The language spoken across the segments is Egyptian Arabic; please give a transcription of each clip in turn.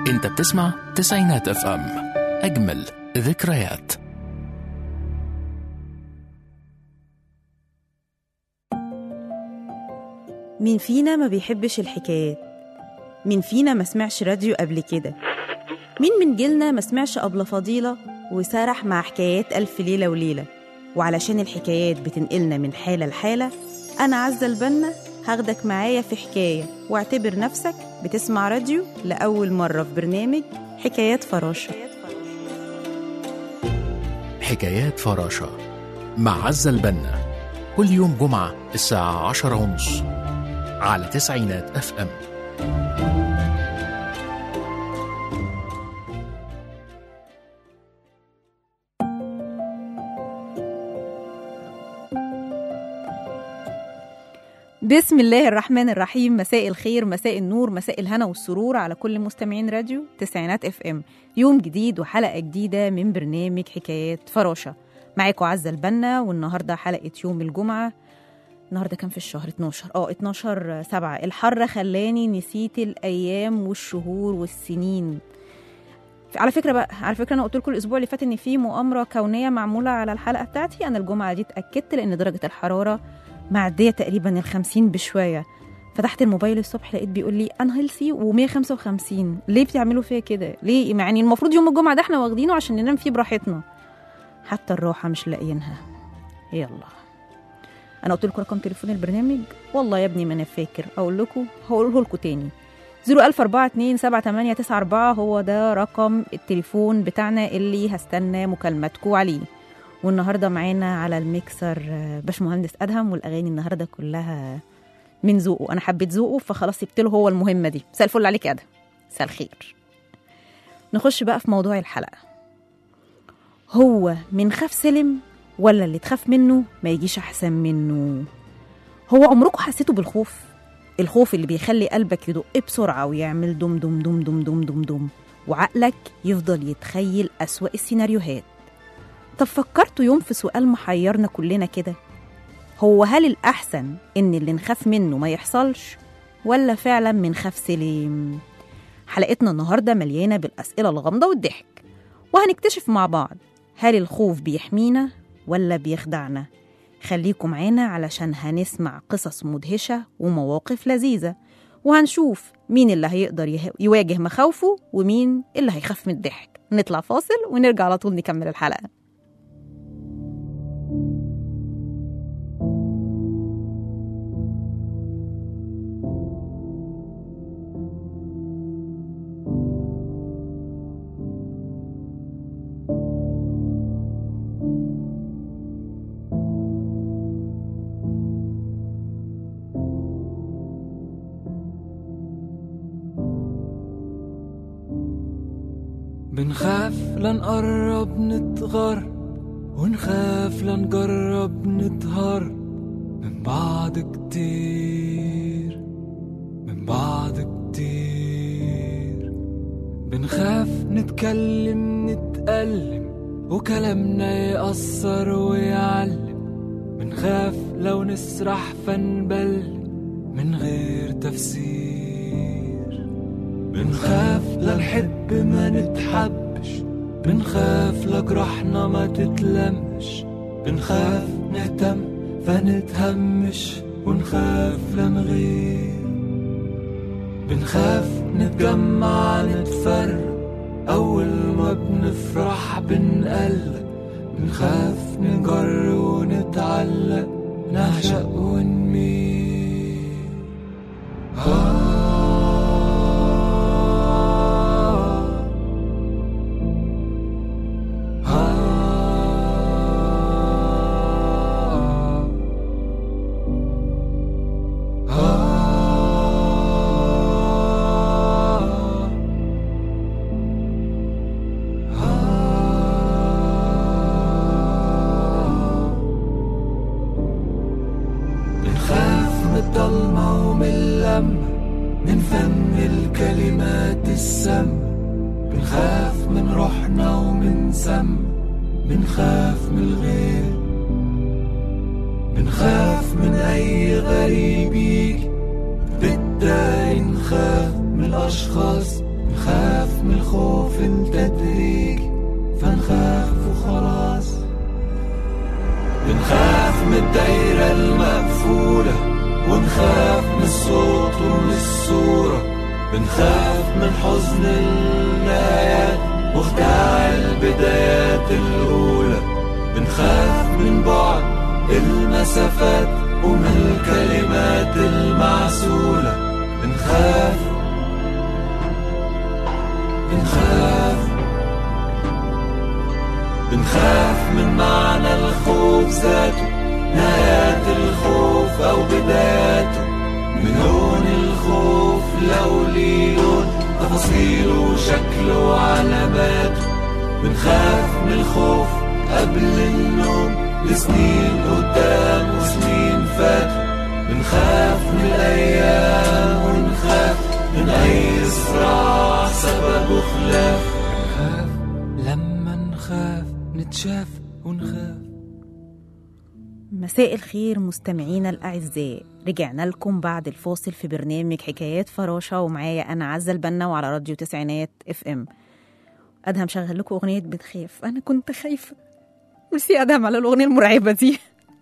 انت بتسمع تسعينات اف ام اجمل ذكريات مين فينا ما بيحبش الحكايات مين فينا ما سمعش راديو قبل كده مين من جيلنا ما سمعش أبلة فضيلة وسرح مع حكايات ألف ليلة وليلة وعلشان الحكايات بتنقلنا من حالة لحالة أنا عزة البنا هاخدك معايا في حكاية واعتبر نفسك بتسمع راديو لأول مرة في برنامج حكايات فراشة حكايات فراشة مع عزة البنا كل يوم جمعة الساعة عشرة ونص على تسعينات اف ام بسم الله الرحمن الرحيم مساء الخير مساء النور مساء الهنا والسرور على كل مستمعين راديو تسعينات اف ام يوم جديد وحلقة جديدة من برنامج حكايات فراشة معاكم عزة البنا والنهاردة حلقة يوم الجمعة النهاردة كان في الشهر 12 اه 12 سبعة الحر خلاني نسيت الأيام والشهور والسنين على فكرة بقى على فكرة أنا قلت لكم الأسبوع اللي فات إن في مؤامرة كونية معمولة على الحلقة بتاعتي أنا الجمعة دي اتأكدت لأن درجة الحرارة معدية تقريبا الخمسين بشوية فتحت الموبايل الصبح لقيت بيقول لي انا هيلثي و155 ليه بتعملوا فيا كده ليه يعني المفروض يوم الجمعه ده احنا واخدينه عشان ننام فيه براحتنا حتى الراحه مش لاقيينها يلا انا قلت لكم رقم تليفون البرنامج والله يا ابني ما انا فاكر اقول لكم هقوله لكم تاني 004278894 هو ده رقم التليفون بتاعنا اللي هستنى مكالمتكم عليه والنهارده معانا على الميكسر آه، باشمهندس ادهم والاغاني النهارده كلها من ذوقه انا حبيت ذوقه فخلاص سبت له هو المهمه دي مساء الفل عليك يا ادهم مساء الخير نخش بقى في موضوع الحلقه هو من خاف سلم ولا اللي تخاف منه ما يجيش احسن منه هو عمركم حسيتوا بالخوف الخوف اللي بيخلي قلبك يدق بسرعه ويعمل دم دم دم دم دم دم دم وعقلك يفضل يتخيل أسوأ السيناريوهات طب فكرتوا يوم في سؤال محيرنا كلنا كده هو هل الأحسن إن اللي نخاف منه ما يحصلش ولا فعلا من خاف سليم حلقتنا النهاردة مليانة بالأسئلة الغامضة والضحك وهنكتشف مع بعض هل الخوف بيحمينا ولا بيخدعنا خليكم معانا علشان هنسمع قصص مدهشة ومواقف لذيذة وهنشوف مين اللي هيقدر يه- يواجه مخاوفه ومين اللي هيخاف من الضحك نطلع فاصل ونرجع على طول نكمل الحلقة بنخاف لنقرب نتغر ونخاف لنجرب نطهر من بعض كتير من بعض كتير بنخاف نتكلم نتألم وكلامنا يأثر ويعلم بنخاف لو نسرح فنبل من غير تفسير بنخاف لنحب ما نتحبش بنخاف لجرحنا ما تتلمش بنخاف نهتم فنتهمش ونخاف لنغير بنخاف نتجمع نتفرق أول ما بنفرح بنقلق بنخاف نجر ونتعلق نعشق ونميل آه آه آه آه بنخاف من الضلمة ومن اللمة من فم الكلمات السم بنخاف من روحنا ومن سم بنخاف من الغير بنخاف من أي غريب يجي بالتالي نخاف من الأشخاص نخاف تدريجي فنخاف وخلاص بنخاف من الدايرة المقفولة ونخاف من الصوت ومن الصورة بنخاف من حزن النهايات وخداع البدايات الأولى بنخاف من بعد المسافات ومن الكلمات المعسولة بنخاف بنخاف بنخاف من معنى الخوف ذاته نهايات الخوف أو بداياته من لون الخوف لو ليه لون تفاصيله وشكله وعلاماته بنخاف من الخوف قبل النوم لسنين قدام وسنين فاتوا بنخاف من الأيام ونخاف من أي صراع سببه خلاف نخاف لما نخاف نتشاف ونخاف مساء الخير مستمعينا الأعزاء رجعنا لكم بعد الفاصل في برنامج حكايات فراشة ومعايا أنا عزة البنا وعلى راديو تسعينات اف ام أدهم شغل لكم أغنية بنخاف أنا كنت خايفة ميرسي يا أدهم على الأغنية المرعبة دي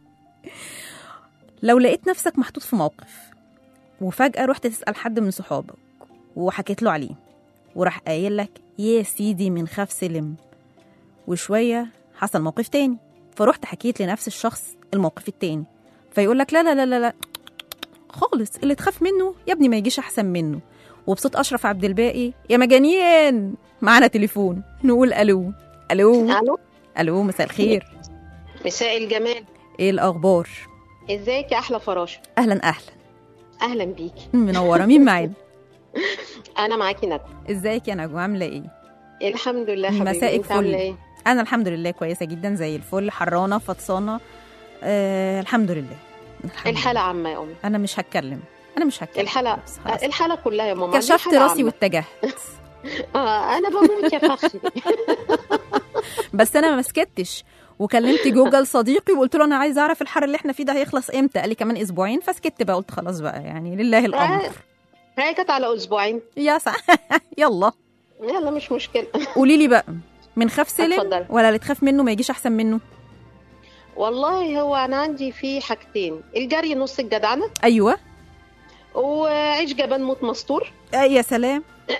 لو لقيت نفسك محطوط في موقف وفجأة رحت تسأل حد من صحابك وحكيت له عليه وراح قايل لك يا سيدي من خاف سلم وشوية حصل موقف تاني فرحت حكيت لنفس الشخص الموقف التاني فيقول لك لا لا لا لا لا خالص اللي تخاف منه يا ابني ما يجيش احسن منه وبصوت اشرف عبد الباقي يا مجانين معانا تليفون نقول الو الو الو الو مساء الخير مساء الجمال ايه الاخبار ازيك يا احلى فراشه اهلا اهلا اهلا بيكي منوره مين معانا انا معاكي ندى ازيك يا نجوى عامله ايه الحمد لله حبيبي مساء انت عامله الفل. ايه انا الحمد لله كويسه جدا زي الفل حرانه فطسانه آه الحمد لله الحمد الحاله عامه يا امي لله. انا مش هتكلم انا مش هتكلم الحاله خلاص، خلاص. الحاله كلها يا ماما دي كشفت حالة راسي عامة. واتجهت آه انا بموت يا فخري بس انا ما سكتش وكلمت جوجل صديقي وقلت له انا عايزه اعرف الحر اللي احنا فيه ده هيخلص امتى قال لي كمان اسبوعين فسكت بقى قلت خلاص بقى يعني لله الامر هي كانت على اسبوعين يا سع... يلا يلا مش مشكله قولي لي بقى من خاف سلم اتفضلي. ولا اللي تخاف منه ما يجيش احسن منه والله هو انا عندي في حاجتين الجري نص الجدعنه ايوه وعيش جبان موت مستور آه يا سلام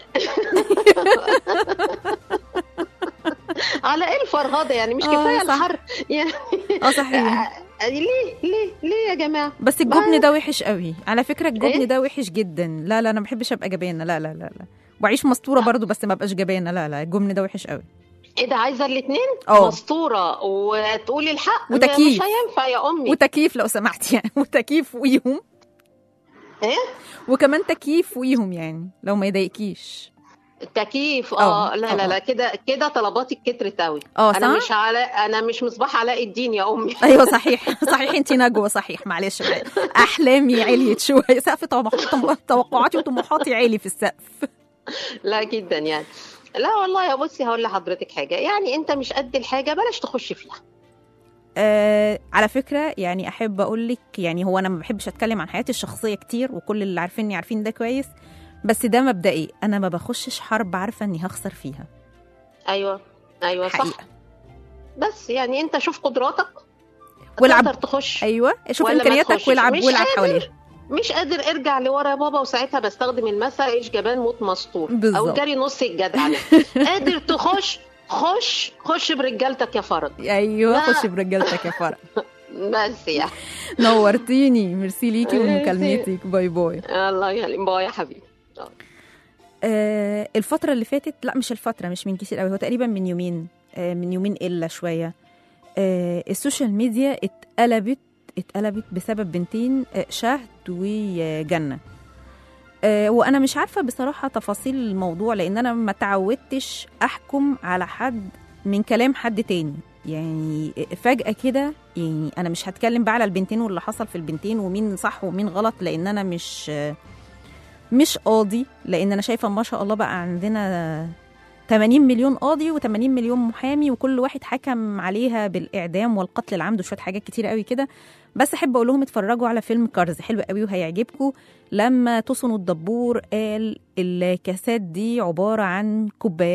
على ايه الفرهده يعني مش آه، كفايه صح. الحر يعني اه صحيح ليه ليه ليه يا جماعه بس الجبن ده وحش قوي على فكره الجبن إيه؟ ده وحش جدا لا لا انا ما بحبش ابقى جبانه لا لا لا لا واعيش مستوره برضو بس ما ابقاش جبانه لا لا الجبن ده وحش قوي ايه ده عايزه الاثنين اه. مسطوره وتقولي الحق وتكييف. مش هينفع يا امي وتكييف لو سمحت يعني وتكييف فوقيهم ايه وكمان تكييف فوقيهم يعني لو ما يضايقكيش التكييف اه، اه لا اه. لا لا كده كده طلباتك كترت قوي اه انا صح مش على انا مش مصباح علاء الدين يا امي ايوه صحيح صحيح انت نجوى صحيح معلش احلامي عليت شويه سقف طموح- توقعاتي وطموحاتي عالي في السقف لا جدا يعني لا والله يا بصي هقول لحضرتك حاجه يعني انت مش قد الحاجه بلاش تخش فيها آه على فكره يعني احب اقول لك يعني هو انا ما بحبش اتكلم عن حياتي الشخصيه كتير وكل اللي عارفيني عارفين ده كويس بس ده مبدئي انا ما بخشش حرب عارفه اني هخسر فيها ايوه ايوه صح حقيقه بس يعني انت شوف قدراتك والعب. تقدر تخش ايوه شوف ولا ما امكانياتك تخشش. والعب مش والعب قادر. حواليها مش قادر ارجع لورا يا بابا وساعتها بستخدم المثل ايش جبان موت مستور بالظبط. او جري نص الجدعنه قادر تخش خش خش برجالتك يا فرد ايوه لا. خش برجالتك يا فرق بس يعني نورتيني ميرسي ليكي ميرسي. ومكالمتك باي باي الله يخليك باي يا حبيبي آه الفترة اللي فاتت لا مش الفترة مش من كتير قوي هو تقريبا من يومين آه من يومين إلا شوية آه السوشيال ميديا اتقلبت اتقلبت بسبب بنتين آه شهد وجنة آه وانا مش عارفه بصراحه تفاصيل الموضوع لان انا ما تعودتش احكم على حد من كلام حد تاني يعني فجاه كده يعني انا مش هتكلم بقى على البنتين واللي حصل في البنتين ومين صح ومين غلط لان انا مش آه مش قاضي لان انا شايفه ما شاء الله بقى عندنا 80 مليون قاضي و80 مليون محامي وكل واحد حكم عليها بالاعدام والقتل العمد وشويه حاجات كتير قوي كده بس احب اقول لهم اتفرجوا على فيلم كارز حلو قوي وهيعجبكم لما تصنوا الدبور قال الكاسات دي عباره عن كوبايات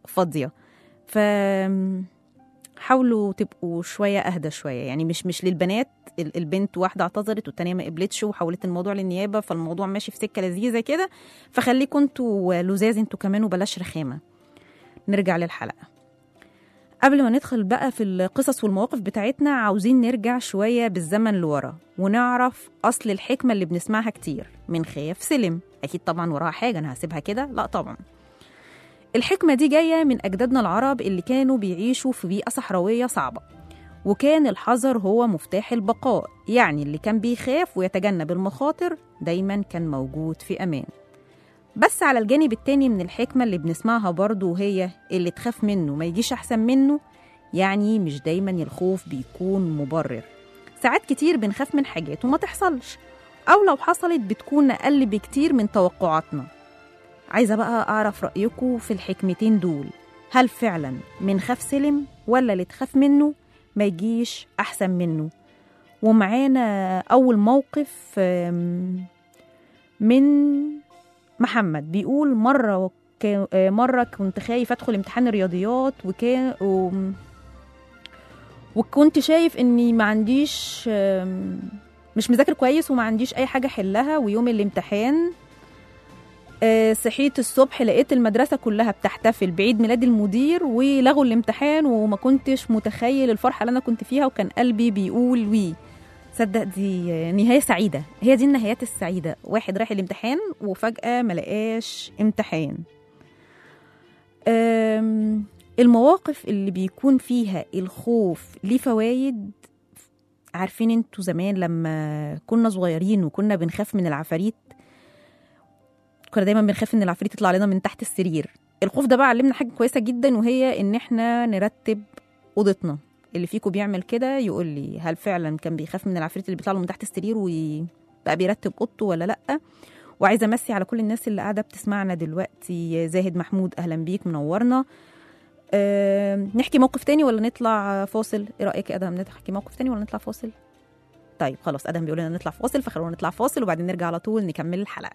فاضيه ف حاولوا تبقوا شويه اهدى شويه يعني مش مش للبنات ال- البنت واحده اعتذرت والتانيه ما قبلتش وحولت الموضوع للنيابه فالموضوع ماشي في سكه لذيذه كده فخليكم انتوا لزاز انتوا كمان وبلاش رخامه نرجع للحلقه قبل ما ندخل بقى في القصص والمواقف بتاعتنا عاوزين نرجع شوية بالزمن لورا ونعرف أصل الحكمة اللي بنسمعها كتير من خياف سلم أكيد طبعا وراها حاجة أنا هسيبها كده لا طبعا الحكمة دي جاية من أجدادنا العرب اللي كانوا بيعيشوا في بيئة صحراوية صعبة وكان الحذر هو مفتاح البقاء يعني اللي كان بيخاف ويتجنب المخاطر دايما كان موجود في أمان بس على الجانب التاني من الحكمة اللي بنسمعها برضو وهي اللي تخاف منه ما يجيش أحسن منه يعني مش دايما الخوف بيكون مبرر ساعات كتير بنخاف من حاجات وما تحصلش أو لو حصلت بتكون أقل بكتير من توقعاتنا عايزة بقى أعرف رأيكم في الحكمتين دول هل فعلا من خاف سلم ولا اللي تخاف منه ما يجيش أحسن منه ومعانا أول موقف آم، من محمد بيقول مرة ك- آه، مرة كنت خايف أدخل امتحان الرياضيات وكان و... وكنت شايف إني ما عنديش آم، مش مذاكر كويس وما عنديش أي حاجة أحلها ويوم الامتحان آه، صحيت الصبح لقيت المدرسة كلها بتحتفل بعيد ميلاد المدير ولغوا الامتحان وما كنتش متخيل الفرحة اللي أنا كنت فيها وكان قلبي بيقول وي صدق دي آه، نهاية سعيدة هي دي النهايات السعيدة واحد رايح الامتحان وفجأة ملقاش امتحان أم، المواقف اللي بيكون فيها الخوف ليه فوايد عارفين انتوا زمان لما كنا صغيرين وكنا بنخاف من العفاريت كنا دايما بنخاف ان العفريت يطلع لنا من تحت السرير الخوف ده بقى علمنا حاجه كويسه جدا وهي ان احنا نرتب اوضتنا اللي فيكم بيعمل كده يقول لي هل فعلا كان بيخاف من العفريت اللي بيطلع له من تحت السرير وبقى بيرتب اوضته ولا لا وعايزه امسي على كل الناس اللي قاعده بتسمعنا دلوقتي زاهد محمود اهلا بيك منورنا أه نحكي موقف تاني ولا نطلع فاصل ايه رايك يا ادهم نحكي موقف تاني ولا نطلع فاصل طيب خلاص ادهم بيقول لنا نطلع فاصل فخلونا نطلع فاصل وبعدين نرجع على طول نكمل الحلقه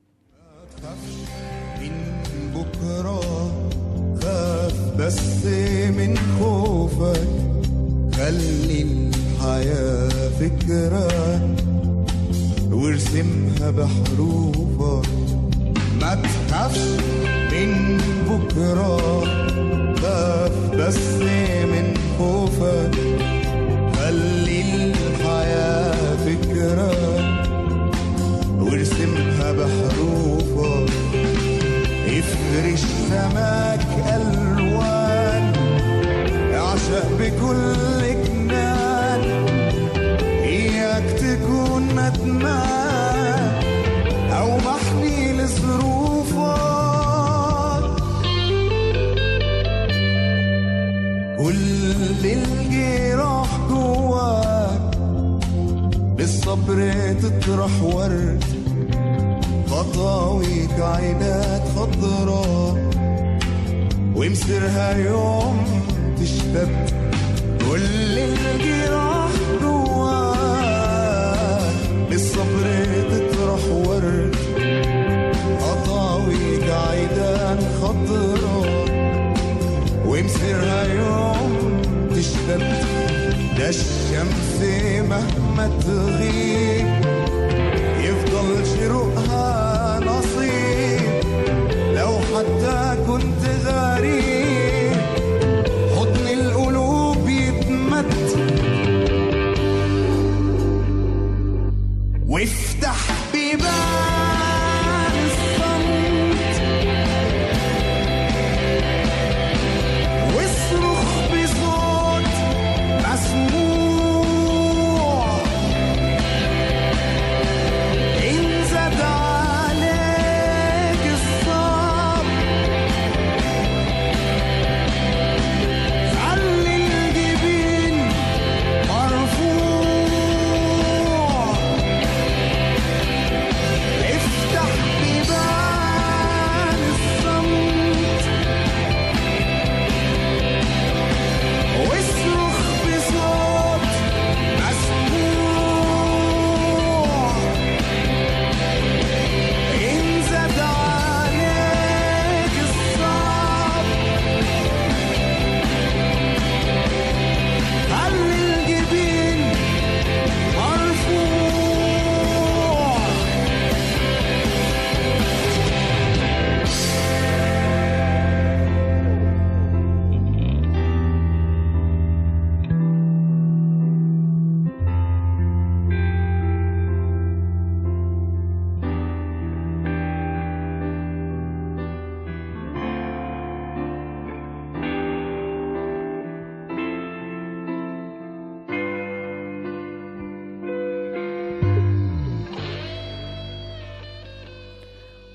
من بكرة خاف بس من خوفك خلي الحياة فكرة وارسمها بحروفك ما تخافش من بكرة خاف بس من خوفك خلي الحياة فكرة وارسمها بحروفك افرش سماك الوان اعشق بكل جنان اياك تكون ندمان او محني لظروفك كل الجراح جواك بالصبر تطرح ورد خطاويك عينات خضرا ومصيرها يوم تشتد كل الجراح جواك بالصبر تطرح ورد خطاويك عيدان خضرا ومصيرها يوم تشتد ده الشمس مهما تغيب يفضل شروقها نصيب لو حتى كنت غريب حضن القلوب يتمد وافتح بيبان الصمت واصرخ بصوت مسموع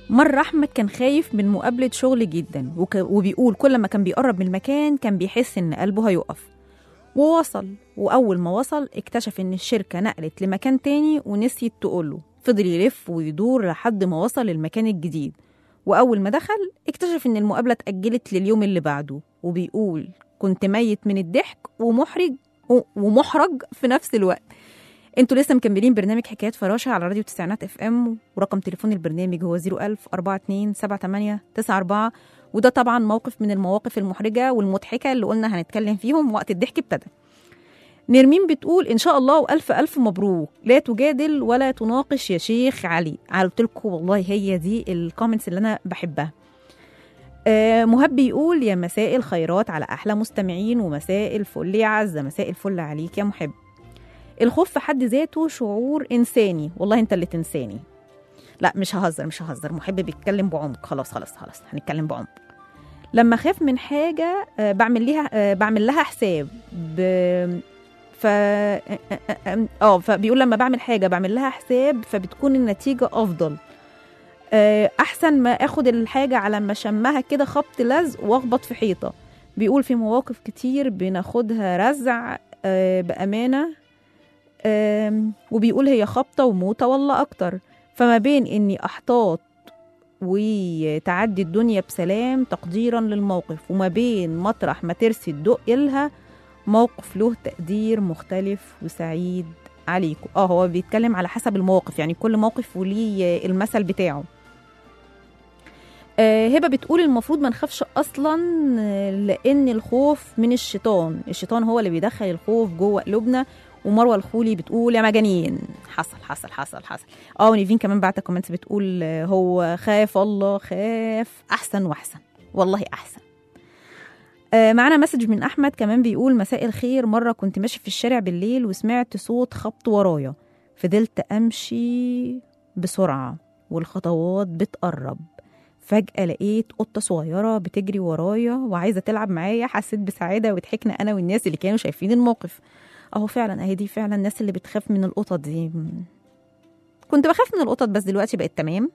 مرة أحمد كان خايف من مقابلة شغل جدا وك... وبيقول كل ما كان بيقرب من المكان كان بيحس إن قلبه هيقف ووصل وأول ما وصل اكتشف إن الشركة نقلت لمكان تاني ونسيت تقوله فضل يلف ويدور لحد ما وصل للمكان الجديد وأول ما دخل اكتشف إن المقابلة اتأجلت لليوم اللي بعده وبيقول كنت ميت من الضحك ومحرج ومحرج في نفس الوقت انتوا لسه مكملين برنامج حكايات فراشة على راديو تسعينات اف ام ورقم تليفون البرنامج هو 01000 42 78 94 وده طبعا موقف من المواقف المحرجة والمضحكة اللي قلنا هنتكلم فيهم وقت الضحك ابتدى نرمين بتقول ان شاء الله والف الف مبروك لا تجادل ولا تناقش يا شيخ علي قلت لكم والله هي دي الكومنتس اللي انا بحبها آه مهب بيقول يا مساء الخيرات على احلى مستمعين ومساء الفل يا عزه مساء الفل عليك يا محب الخوف في حد ذاته شعور انساني والله انت اللي تنساني لا مش ههزر مش ههزر محب بيتكلم بعمق خلاص خلاص خلاص هنتكلم بعمق لما اخاف من حاجه آه، بعمل ليها آه، بعمل لها حساب ب... ف اه فبيقول لما بعمل حاجه بعمل لها حساب فبتكون النتيجه افضل آه، احسن ما اخد الحاجه على ما شمها كده خبط لزق واخبط في حيطه بيقول في مواقف كتير بناخدها رزع آه، بامانه آم، وبيقول هي خبطه وموته والله اكتر فما بين اني احتاط وتعدي الدنيا بسلام تقديرا للموقف وما بين مطرح ما ترسي الدق لها موقف له تقدير مختلف وسعيد عليكم اه هو بيتكلم على حسب المواقف يعني كل موقف وليه المثل بتاعه آه، هبه بتقول المفروض ما نخافش اصلا آه، لان الخوف من الشيطان الشيطان هو اللي بيدخل الخوف جوه قلوبنا ومروه الخولي بتقول يا مجانين حصل حصل حصل حصل اه ونيفين كمان بعت كومنت بتقول آه، هو خاف الله خاف احسن واحسن والله احسن آه، معانا مسج من احمد كمان بيقول مساء الخير مره كنت ماشي في الشارع بالليل وسمعت صوت خبط ورايا فضلت امشي بسرعه والخطوات بتقرب فجأة لقيت قطة صغيرة بتجري ورايا وعايزة تلعب معايا حسيت بسعادة وضحكنا أنا والناس اللي كانوا شايفين الموقف أهو فعلا أهي دي فعلا الناس اللي بتخاف من القطط دي كنت بخاف من القطط بس دلوقتي بقت تمام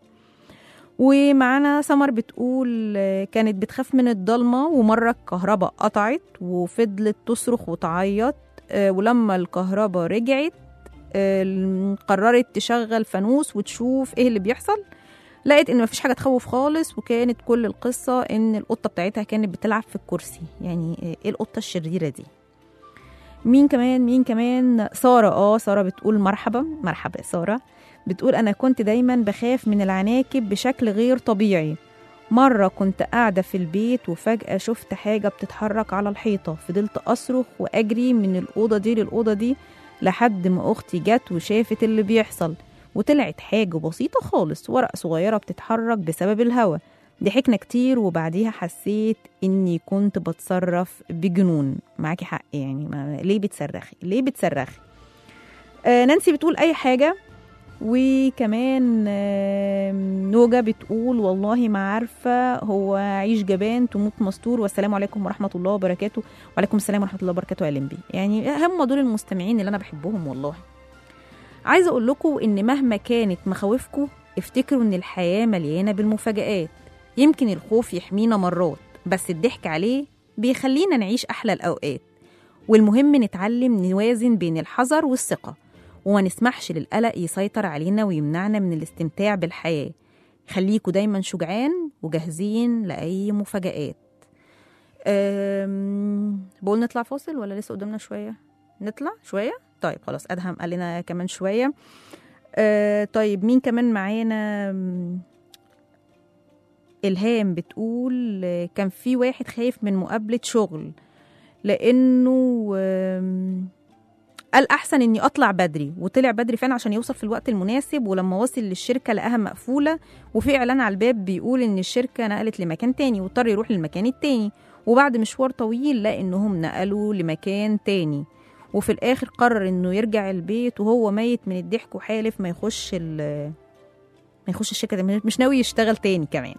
ومعانا سمر بتقول آه، كانت بتخاف من الضلمة ومرة الكهرباء قطعت وفضلت تصرخ وتعيط آه، ولما الكهرباء رجعت آه، قررت تشغل فانوس وتشوف ايه اللي بيحصل لقيت ان مفيش حاجه تخوف خالص وكانت كل القصه ان القطه بتاعتها كانت بتلعب في الكرسي يعني آه، ايه القطه الشريره دي مين كمان مين كمان ساره اه ساره بتقول مرحبا مرحبا يا ساره بتقول انا كنت دايما بخاف من العناكب بشكل غير طبيعي مرة كنت قاعدة في البيت وفجأة شفت حاجة بتتحرك على الحيطة فضلت أصرخ وأجري من الأوضة دي للأوضة دي لحد ما أختي جت وشافت اللي بيحصل وطلعت حاجة بسيطة خالص ورقة صغيرة بتتحرك بسبب الهوا ضحكنا كتير وبعديها حسيت إني كنت بتصرف بجنون معاكي حق يعني ما ليه بتصرخي ليه بتصرخي آه نانسي بتقول أي حاجة وكمان آه، نوجة بتقول والله ما عارفة هو عيش جبان تموت مستور والسلام عليكم ورحمة الله وبركاته وعليكم السلام ورحمة الله وبركاته يا لمبي يعني هم دول المستمعين اللي أنا بحبهم والله عايزة أقول لكم إن مهما كانت مخاوفكم افتكروا إن الحياة مليانة بالمفاجآت يمكن الخوف يحمينا مرات بس الضحك عليه بيخلينا نعيش أحلى الأوقات والمهم نتعلم نوازن بين الحذر والثقة وما نسمحش للقلق يسيطر علينا ويمنعنا من الاستمتاع بالحياة خليكوا دايما شجعان وجاهزين لأي مفاجآت أم... بقول نطلع فاصل ولا لسه قدامنا شوية نطلع شوية طيب خلاص أدهم قال لنا كمان شوية أه طيب مين كمان معانا أم، إلهام بتقول آه، كان في واحد خايف من مقابلة شغل لأنه أم، قال احسن اني اطلع بدري وطلع بدري فعلا عشان يوصل في الوقت المناسب ولما وصل للشركه لقاها مقفوله وفي اعلان على الباب بيقول ان الشركه نقلت لمكان تاني واضطر يروح للمكان التاني وبعد مشوار طويل لقى انهم نقلوا لمكان تاني وفي الاخر قرر انه يرجع البيت وهو ميت من الضحك وحالف ما يخش ال ما يخش الشركه دي مش ناوي يشتغل تاني كمان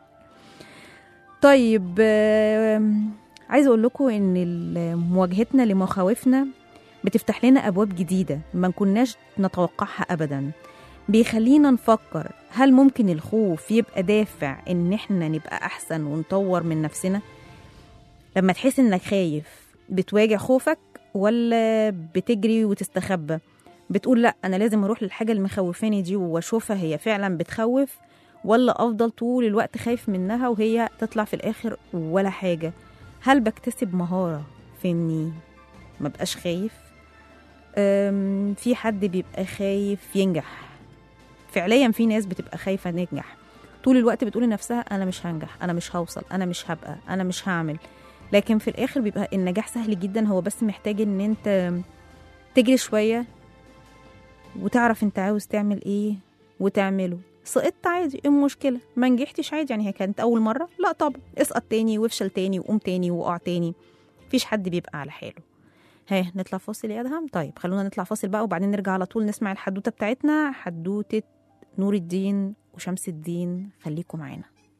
طيب آم، عايزه اقول لكم ان ال- مواجهتنا لمخاوفنا بتفتح لنا أبواب جديدة ما كناش نتوقعها أبدا بيخلينا نفكر هل ممكن الخوف يبقى دافع ان احنا نبقى احسن ونطور من نفسنا لما تحس انك خايف بتواجه خوفك ولا بتجري وتستخبى بتقول لا انا لازم اروح للحاجه اللي مخوفاني دي واشوفها هي فعلا بتخوف ولا افضل طول الوقت خايف منها وهي تطلع في الاخر ولا حاجه هل بكتسب مهاره في اني ما بقاش خايف أم، في حد بيبقى خايف ينجح فعليا في ناس بتبقى خايفه ننجح طول الوقت بتقول لنفسها انا مش هنجح انا مش هوصل انا مش هبقى انا مش هعمل لكن في الاخر بيبقى النجاح سهل جدا هو بس محتاج ان انت تجري شويه وتعرف انت عاوز تعمل ايه وتعمله سقطت عادي ايه المشكله ما نجحتش عادي يعني هي كانت اول مره لا طبعا اسقط تاني وافشل تاني وقوم تاني وقع تاني مفيش حد بيبقى على حاله ها نطلع فاصل يا ادهم طيب خلونا نطلع فاصل بقى وبعدين نرجع على طول نسمع الحدوته بتاعتنا حدوته نور الدين وشمس الدين خليكم معانا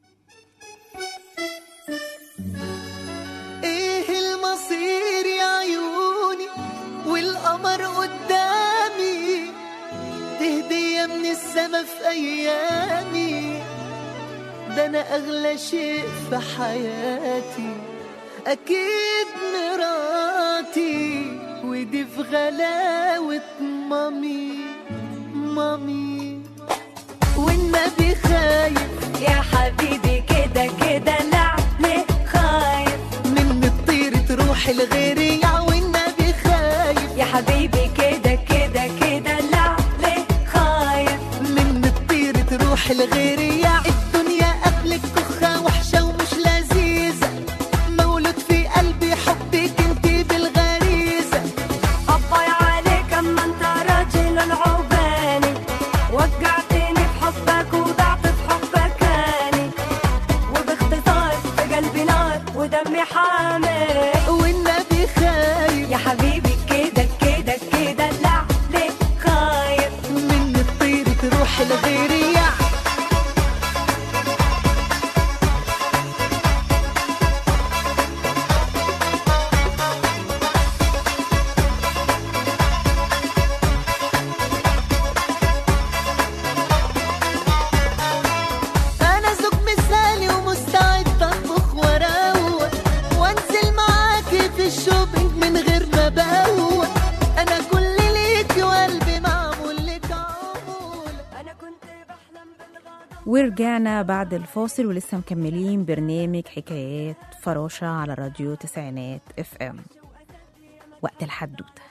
ايه المصير يا عيوني والقمر قدامي دي هدية من السما في ايامي ده انا اغلى شيء في حياتي اكيد مراتي ودي في غلاوة مامي مامي والنبي خايف يا حبيبي كده كده لعلي خايف من الطير تروح لغيري يا والنبي خايف يا حبيبي كده كده كده لعلي خايف من الطير تروح لغيري يا الدنيا قبلك كخة وحشة ومش لذيذة مولود في قلبي حبك انتي بالغريزة أباي عليك أما أنت راجل العوباني وجعتني في حبك وضعت في حبك هاني وباختصار في قلبي نار ودمي حامي والنبي خايف يا حبيبي كده كده كده لعلي خايف من الطير تروح لغيري يا أنا زوج مثالي ومستعد أطبخ وأروق وأنزل معاكي في الشوبينج من غير ما بقوق أنا كل ليكي وقلبي معمول لك عمولة أنا كنت بحلم بالغضب ورجعنا بعد الفاصل ولسه مكملين برنامج حكايات فراشة على راديو تسعينات اف ام وقت الحدوتة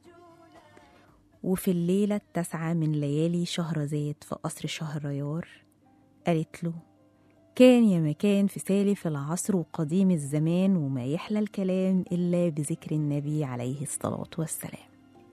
وفي الليلة التاسعة من ليالي شهرزاد في قصر شهريار قالت له كان يا مكان في سالف العصر وقديم الزمان وما يحلى الكلام إلا بذكر النبي عليه الصلاة والسلام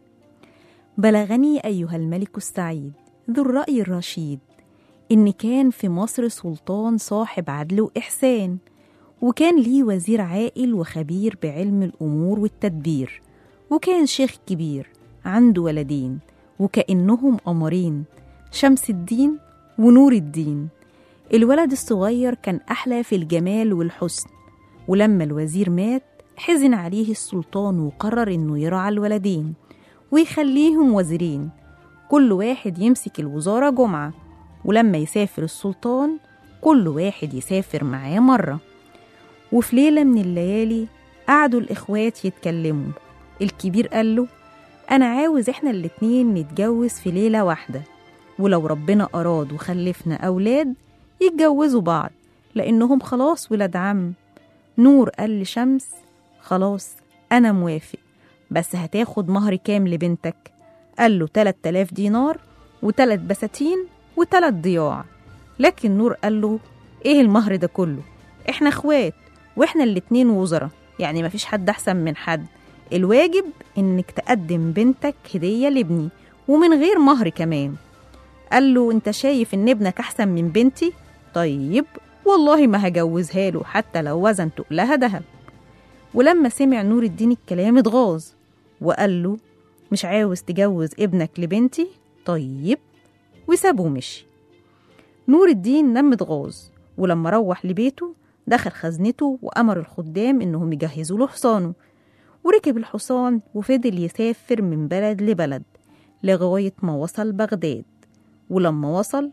بلغني أيها الملك السعيد ذو الرأي الرشيد إن كان في مصر سلطان صاحب عدل وإحسان وكان ليه وزير عاقل وخبير بعلم الأمور والتدبير وكان شيخ كبير عنده ولدين وكأنهم قمرين شمس الدين ونور الدين الولد الصغير كان أحلى في الجمال والحسن ولما الوزير مات حزن عليه السلطان وقرر إنه يرعى الولدين ويخليهم وزيرين كل واحد يمسك الوزارة جمعة ولما يسافر السلطان كل واحد يسافر معاه مرة وفي ليلة من الليالي قعدوا الإخوات يتكلموا الكبير قال له أنا عاوز إحنا الاتنين نتجوز في ليلة واحدة ولو ربنا أراد وخلفنا أولاد يتجوزوا بعض لأنهم خلاص ولاد عم نور قال لشمس خلاص أنا موافق بس هتاخد مهر كام لبنتك قال له 3000 دينار وتلات بساتين وتلات ضياع لكن نور قال له ايه المهر ده كله احنا اخوات واحنا الاتنين وزراء يعني مفيش حد احسن من حد الواجب انك تقدم بنتك هدية لابني ومن غير مهر كمان قال له انت شايف ان ابنك احسن من بنتي طيب والله ما هجوزها له حتى لو وزن تقلها دهب ولما سمع نور الدين الكلام اتغاظ وقال له مش عاوز تجوز ابنك لبنتي طيب وسابه ومشي نور الدين نام متغاظ ولما روح لبيته دخل خزنته وأمر الخدام إنهم يجهزوا له حصانه وركب الحصان وفضل يسافر من بلد لبلد لغاية ما وصل بغداد ولما وصل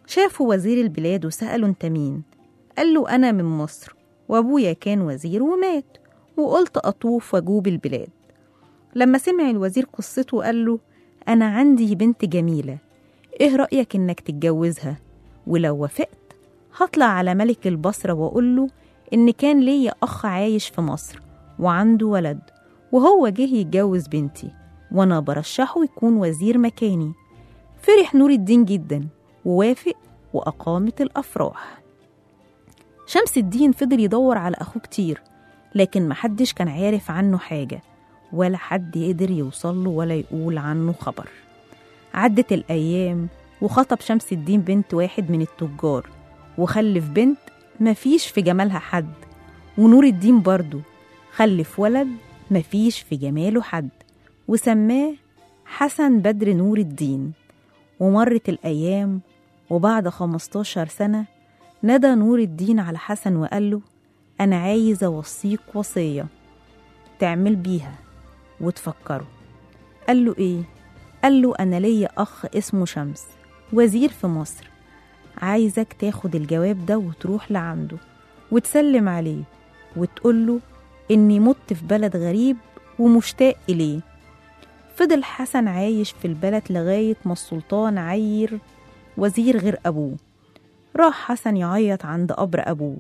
شافوا وزير البلاد وسأله انت مين قال له أنا من مصر وأبويا كان وزير ومات وقلت أطوف وأجوب البلاد لما سمع الوزير قصته قال له أنا عندي بنت جميلة إيه رأيك إنك تتجوزها ولو وافقت هطلع على ملك البصرة وأقول له إن كان ليا أخ عايش في مصر وعنده ولد وهو جه يتجوز بنتي وأنا برشحه يكون وزير مكاني فرح نور الدين جدا ووافق وأقامت الأفراح شمس الدين فضل يدور على أخوه كتير لكن محدش كان عارف عنه حاجة ولا حد يقدر يوصله ولا يقول عنه خبر عدت الأيام وخطب شمس الدين بنت واحد من التجار وخلف بنت مفيش في جمالها حد ونور الدين برضه خلف ولد مفيش في جماله حد وسماه حسن بدر نور الدين ومرت الأيام وبعد 15 سنة ندى نور الدين على حسن وقال له أنا عايز أوصيك وصية تعمل بيها وتفكره قال له إيه؟ قال له أنا ليا أخ اسمه شمس وزير في مصر عايزك تاخد الجواب ده وتروح لعنده وتسلم عليه وتقول له إني مت في بلد غريب ومشتاق إليه فضل حسن عايش في البلد لغاية ما السلطان عير وزير غير أبوه راح حسن يعيط عند قبر أبوه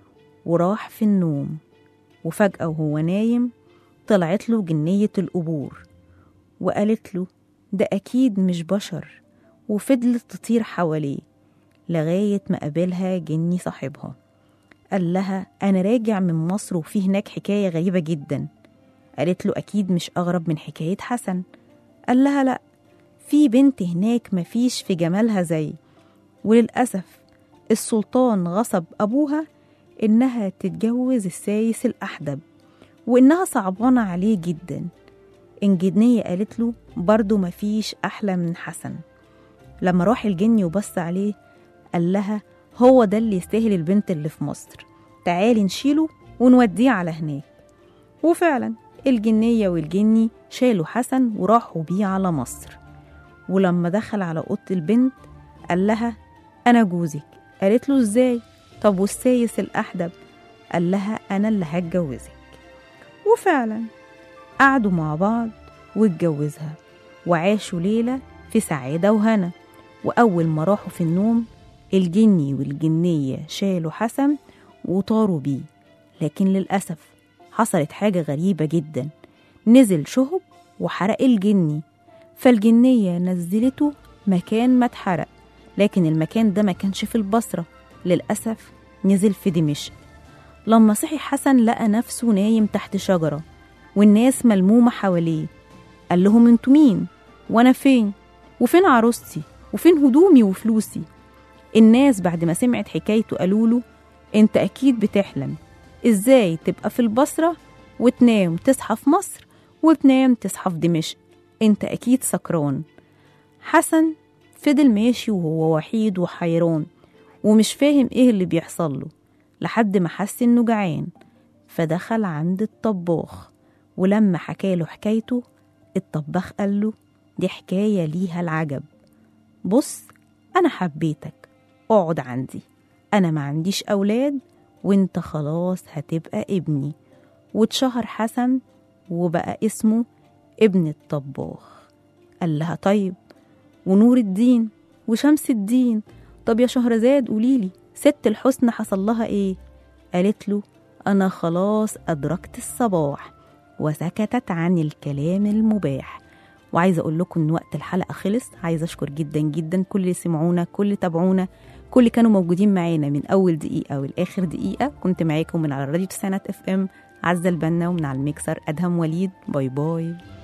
وراح في النوم وفجأة وهو نايم طلعت له جنية القبور وقالت له ده أكيد مش بشر وفضلت تطير حواليه لغاية ما قابلها جني صاحبها قال لها أنا راجع من مصر وفي هناك حكاية غريبة جدا قالت له أكيد مش أغرب من حكاية حسن قال لها لأ في بنت هناك مفيش في جمالها زي وللأسف السلطان غصب أبوها إنها تتجوز السايس الأحدب وإنها صعبانة عليه جدا الجنية قالت له برضه مفيش أحلى من حسن لما راح الجني وبص عليه قال لها هو ده اللي يستاهل البنت اللي في مصر تعالي نشيله ونوديه على هناك وفعلا الجنية والجني شالوا حسن وراحوا بيه على مصر ولما دخل على أوضة البنت قال لها أنا جوزك قالت له إزاي طب والسايس الأحدب قال لها أنا اللي هتجوزك وفعلا قعدوا مع بعض واتجوزها وعاشوا ليلة في سعادة وهنا وأول ما راحوا في النوم الجني والجنية شالوا حسن وطاروا بيه لكن للأسف حصلت حاجة غريبة جدا نزل شهب وحرق الجني فالجنية نزلته مكان ما اتحرق لكن المكان ده ما كانش في البصرة للأسف نزل في دمشق لما صحي حسن لقى نفسه نايم تحت شجرة والناس ملمومة حواليه قال لهم انتوا مين وانا فين وفين عروستي وفين هدومي وفلوسي الناس بعد ما سمعت حكايته قالوا له انت اكيد بتحلم ازاي تبقى في البصرة وتنام تصحى في مصر وتنام تصحى في دمشق انت اكيد سكران حسن فضل ماشي وهو وحيد وحيران ومش فاهم ايه اللي بيحصل له لحد ما حس انه جعان فدخل عند الطباخ ولما حكاله حكايته الطباخ قال له دي حكاية ليها العجب بص أنا حبيتك اقعد عندي أنا ما عنديش أولاد وانت خلاص هتبقى ابني واتشهر حسن وبقى اسمه ابن الطباخ قال لها طيب ونور الدين وشمس الدين طب يا شهرزاد قوليلي ست الحسن حصل لها ايه قالت له انا خلاص ادركت الصباح وسكتت عن الكلام المباح وعايزه اقول لكم ان وقت الحلقه خلص عايزه اشكر جدا جدا كل اللي سمعونا كل اللي تابعونا كل اللي كانوا موجودين معانا من اول دقيقه والاخر دقيقه كنت معاكم من على الراديو تسعينات اف ام عزه البنا ومن على الميكسر ادهم وليد باي باي